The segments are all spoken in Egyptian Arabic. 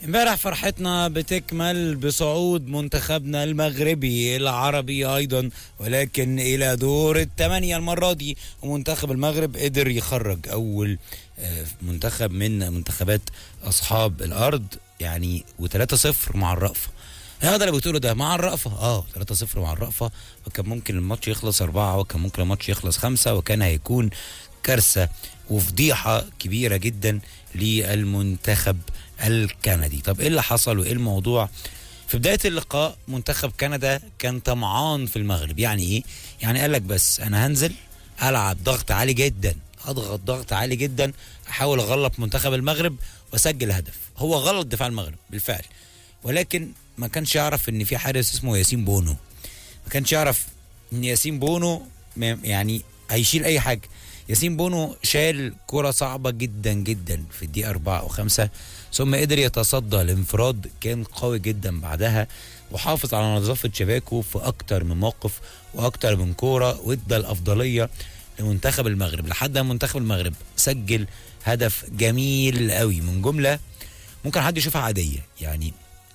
امبارح فرحتنا بتكمل بصعود منتخبنا المغربي العربي ايضا ولكن الى دور الثمانيه المره دي ومنتخب المغرب قدر يخرج اول آه، منتخب من منتخبات اصحاب الارض يعني و3-0 مع الرأفه هذا اللي بتقوله ده مع الرأفة اه 3-0 مع الرأفة وكان ممكن الماتش يخلص أربعة وكان ممكن الماتش يخلص خمسة وكان هيكون كارثة وفضيحة كبيرة جدا للمنتخب الكندي طب ايه اللي حصل وايه الموضوع في بداية اللقاء منتخب كندا كان طمعان في المغرب يعني ايه يعني قال لك بس انا هنزل العب ضغط عالي جدا اضغط ضغط عالي جدا احاول اغلط منتخب المغرب واسجل هدف هو غلط دفاع المغرب بالفعل ولكن ما كانش يعرف ان في حارس اسمه ياسين بونو ما كانش يعرف ان ياسين بونو م- يعني هيشيل اي حاجه ياسين بونو شال كرة صعبة جدا جدا في الدقيقة أربعة أو خمسة ثم قدر يتصدى الانفراد كان قوي جدا بعدها وحافظ على نظافة شباكه في أكتر من موقف وأكتر من كورة وادى الأفضلية لمنتخب المغرب لحد ما منتخب المغرب سجل هدف جميل قوي من جملة ممكن حد يشوفها عادية يعني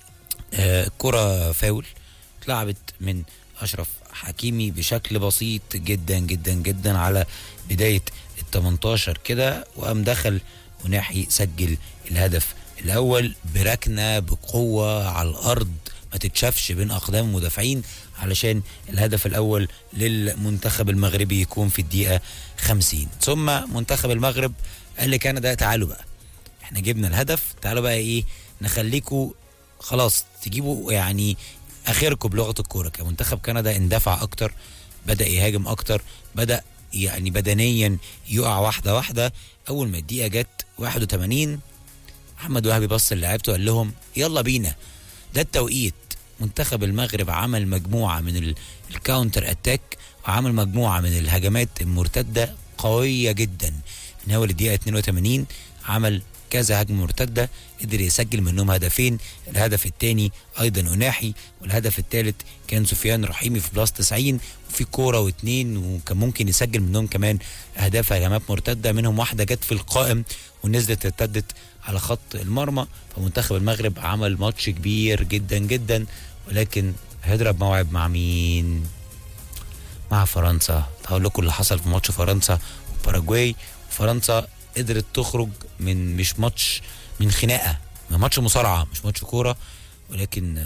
آه، كرة فاول اتلعبت من اشرف حكيمي بشكل بسيط جدا جدا جدا على بدايه ال 18 كده وقام دخل وناحي سجل الهدف الاول بركنه بقوه على الارض ما تتشافش بين اقدام المدافعين علشان الهدف الاول للمنتخب المغربي يكون في الدقيقه 50 ثم منتخب المغرب قال لكندا تعالوا بقى احنا جبنا الهدف تعالوا بقى ايه نخليكوا خلاص تجيبوا يعني اخركم بلغه الكوره كمنتخب كندا اندفع اكتر بدا يهاجم اكتر بدا يعني بدنيا يقع واحده واحده اول ما الدقيقه جت 81 محمد وهبي بص لعيبته قال لهم يلا بينا ده التوقيت منتخب المغرب عمل مجموعه من ال- الكاونتر اتاك وعمل مجموعه من الهجمات المرتده قويه جدا من اول الدقيقه 82 عمل كذا هجمه مرتده قدر يسجل منهم هدفين الهدف الثاني ايضا اناحي والهدف الثالث كان سفيان رحيمي في بلاس 90 وفي كوره واثنين وكان ممكن يسجل منهم كمان اهداف هجمات مرتده منهم واحده جت في القائم ونزلت ارتدت على خط المرمى فمنتخب المغرب عمل ماتش كبير جدا جدا ولكن هيضرب موعد مع مين؟ مع فرنسا هقول لكم اللي حصل في ماتش فرنسا وباراجواي فرنسا قدرت تخرج من مش ماتش من خناقه من ماتش مصارعه مش ماتش كوره ولكن